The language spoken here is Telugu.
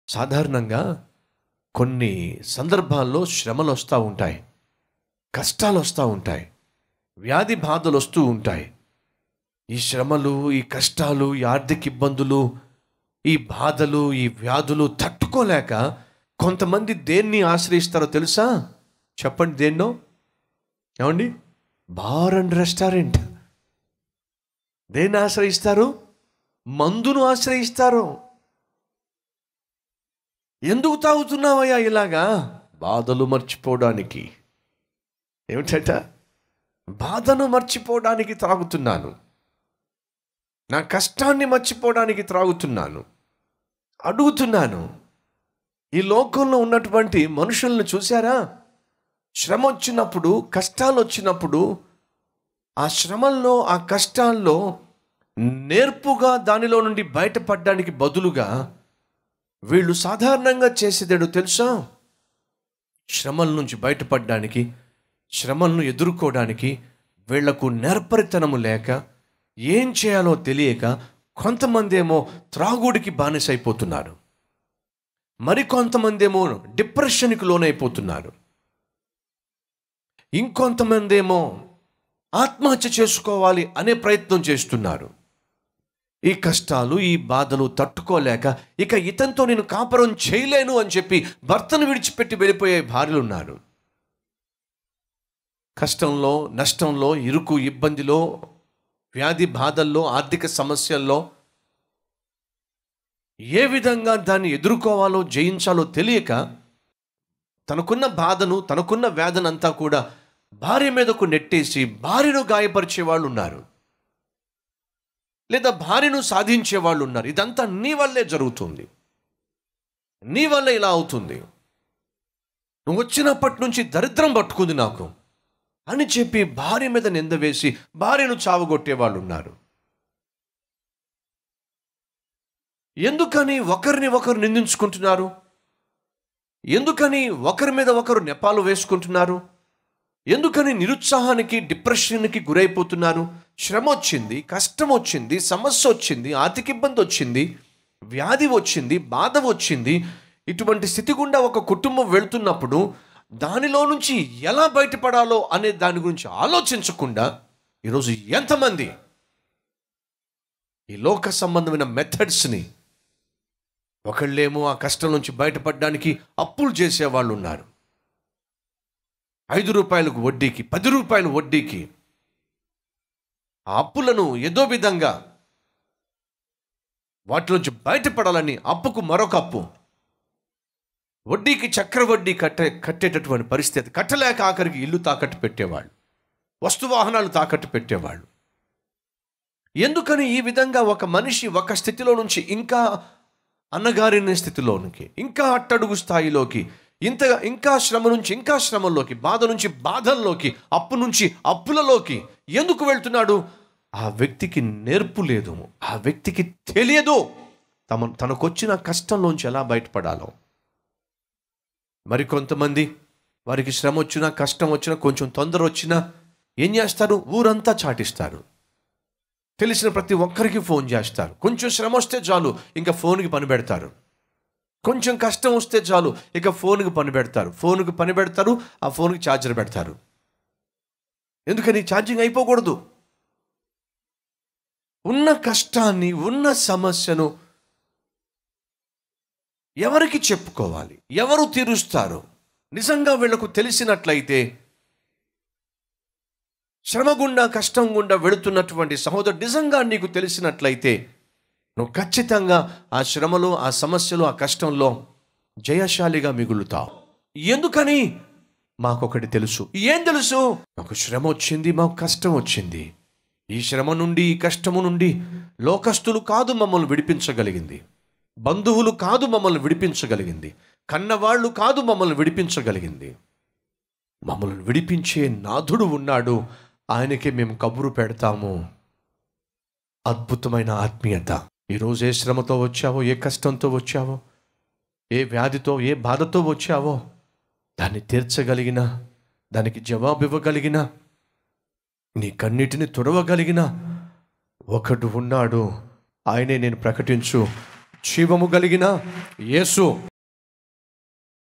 సాధారణంగా కొన్ని సందర్భాల్లో శ్రమలు వస్తూ ఉంటాయి కష్టాలు వస్తూ ఉంటాయి వ్యాధి బాధలు వస్తూ ఉంటాయి ఈ శ్రమలు ఈ కష్టాలు ఈ ఆర్థిక ఇబ్బందులు ఈ బాధలు ఈ వ్యాధులు తట్టుకోలేక కొంతమంది దేన్ని ఆశ్రయిస్తారో తెలుసా చెప్పండి దేన్నో ఏమండి బార్ అండ్ రెస్టారెంట్ దేన్ని ఆశ్రయిస్తారు మందును ఆశ్రయిస్తారు ఎందుకు తాగుతున్నావయ్యా ఇలాగా బాధలు మర్చిపోవడానికి ఏమిటట బాధను మర్చిపోవడానికి త్రాగుతున్నాను నా కష్టాన్ని మర్చిపోవడానికి త్రాగుతున్నాను అడుగుతున్నాను ఈ లోకంలో ఉన్నటువంటి మనుషులను చూసారా శ్రమ వచ్చినప్పుడు కష్టాలు వచ్చినప్పుడు ఆ శ్రమల్లో ఆ కష్టాల్లో నేర్పుగా దానిలో నుండి బయటపడడానికి బదులుగా వీళ్ళు సాధారణంగా చేసేదేడు తెలుసా శ్రమల నుంచి బయటపడడానికి శ్రమలను ఎదుర్కోవడానికి వీళ్లకు నేర్పరితనము లేక ఏం చేయాలో తెలియక కొంతమంది ఏమో త్రాగుడికి బానిసైపోతున్నారు మరికొంతమంది ఏమో డిప్రెషన్కి లోనైపోతున్నారు ఇంకొంతమంది ఏమో ఆత్మహత్య చేసుకోవాలి అనే ప్రయత్నం చేస్తున్నారు ఈ కష్టాలు ఈ బాధలు తట్టుకోలేక ఇక ఇతనితో నేను కాపురం చేయలేను అని చెప్పి భర్తను విడిచిపెట్టి వెళ్ళిపోయే భార్యలు ఉన్నారు కష్టంలో నష్టంలో ఇరుకు ఇబ్బందిలో వ్యాధి బాధల్లో ఆర్థిక సమస్యల్లో ఏ విధంగా దాన్ని ఎదుర్కోవాలో జయించాలో తెలియక తనకున్న బాధను తనకున్న వేదనంతా కూడా భార్య మీదకు నెట్టేసి భార్యను గాయపరిచే వాళ్ళు ఉన్నారు లేదా భార్యను సాధించే వాళ్ళు ఉన్నారు ఇదంతా నీ వల్లే జరుగుతుంది నీ వల్ల ఇలా అవుతుంది నువ్వు వచ్చినప్పటి నుంచి దరిద్రం పట్టుకుంది నాకు అని చెప్పి భార్య మీద నింద వేసి భార్యను చావగొట్టే వాళ్ళు ఉన్నారు ఎందుకని ఒకరిని ఒకరు నిందించుకుంటున్నారు ఎందుకని ఒకరి మీద ఒకరు నెపాలు వేసుకుంటున్నారు ఎందుకని నిరుత్సాహానికి డిప్రెషన్కి గురైపోతున్నారు శ్రమ వచ్చింది కష్టం వచ్చింది సమస్య వచ్చింది ఆర్థిక ఇబ్బంది వచ్చింది వ్యాధి వచ్చింది బాధ వచ్చింది ఇటువంటి స్థితి గుండా ఒక కుటుంబం వెళ్తున్నప్పుడు దానిలో నుంచి ఎలా బయటపడాలో అనే దాని గురించి ఆలోచించకుండా ఈరోజు ఎంతమంది ఈ లోక సంబంధమైన మెథడ్స్ని ఒకళ్ళేమో ఆ కష్టం నుంచి బయటపడడానికి అప్పులు చేసే వాళ్ళు ఉన్నారు ఐదు రూపాయలకు వడ్డీకి పది రూపాయల వడ్డీకి ఆ అప్పులను ఏదో విధంగా వాటిలోంచి బయటపడాలని అప్పుకు మరొక అప్పు వడ్డీకి చక్రవడ్డీ కట్టే కట్టేటటువంటి పరిస్థితి కట్టలేక ఆఖరికి ఇల్లు తాకట్టు పెట్టేవాళ్ళు వస్తు వాహనాలు తాకట్టు పెట్టేవాళ్ళు ఎందుకని ఈ విధంగా ఒక మనిషి ఒక స్థితిలో నుంచి ఇంకా అన్నగారిన స్థితిలోనికి ఇంకా అట్టడుగు స్థాయిలోకి ఇంత ఇంకా శ్రమ నుంచి ఇంకా శ్రమల్లోకి బాధ నుంచి బాధల్లోకి అప్పు నుంచి అప్పులలోకి ఎందుకు వెళ్తున్నాడు ఆ వ్యక్తికి నేర్పు లేదు ఆ వ్యక్తికి తెలియదు తమ తనకొచ్చిన కష్టంలోంచి ఎలా బయటపడాలో మరి కొంతమంది వారికి శ్రమ వచ్చినా కష్టం వచ్చినా కొంచెం తొందర వచ్చినా ఏం చేస్తారు ఊరంతా చాటిస్తారు తెలిసిన ప్రతి ఒక్కరికి ఫోన్ చేస్తారు కొంచెం శ్రమ వస్తే చాలు ఇంకా ఫోన్కి పని పెడతారు కొంచెం కష్టం వస్తే చాలు ఇక ఫోన్కి పని పెడతారు ఫోన్కి పని పెడతారు ఆ ఫోన్కి ఛార్జర్ పెడతారు ఎందుకని ఛార్జింగ్ అయిపోకూడదు ఉన్న కష్టాన్ని ఉన్న సమస్యను ఎవరికి చెప్పుకోవాలి ఎవరు తీరుస్తారు నిజంగా వీళ్లకు తెలిసినట్లయితే శ్రమ గుండా కష్టం గుండా వెళుతున్నటువంటి సహోదరు నిజంగా నీకు తెలిసినట్లయితే నువ్వు ఖచ్చితంగా ఆ శ్రమలో ఆ సమస్యలో ఆ కష్టంలో జయశాలిగా మిగులుతావు ఎందుకని మాకొకటి తెలుసు ఏం తెలుసు మాకు శ్రమ వచ్చింది మాకు కష్టం వచ్చింది ఈ శ్రమ నుండి ఈ కష్టము నుండి లోకస్తులు కాదు మమ్మల్ని విడిపించగలిగింది బంధువులు కాదు మమ్మల్ని విడిపించగలిగింది కన్నవాళ్ళు కాదు మమ్మల్ని విడిపించగలిగింది మమ్మల్ని విడిపించే నాథుడు ఉన్నాడు ఆయనకే మేము కబురు పెడతాము అద్భుతమైన ఆత్మీయత ఈరోజు ఏ శ్రమతో వచ్చావో ఏ కష్టంతో వచ్చావో ఏ వ్యాధితో ఏ బాధతో వచ్చావో దాన్ని తీర్చగలిగిన దానికి జవాబు ఇవ్వగలిగిన నీ కన్నిటిని తుడవగలిగిన ఒకడు ఉన్నాడు ఆయనే నేను ప్రకటించు జీవము కలిగిన యేసు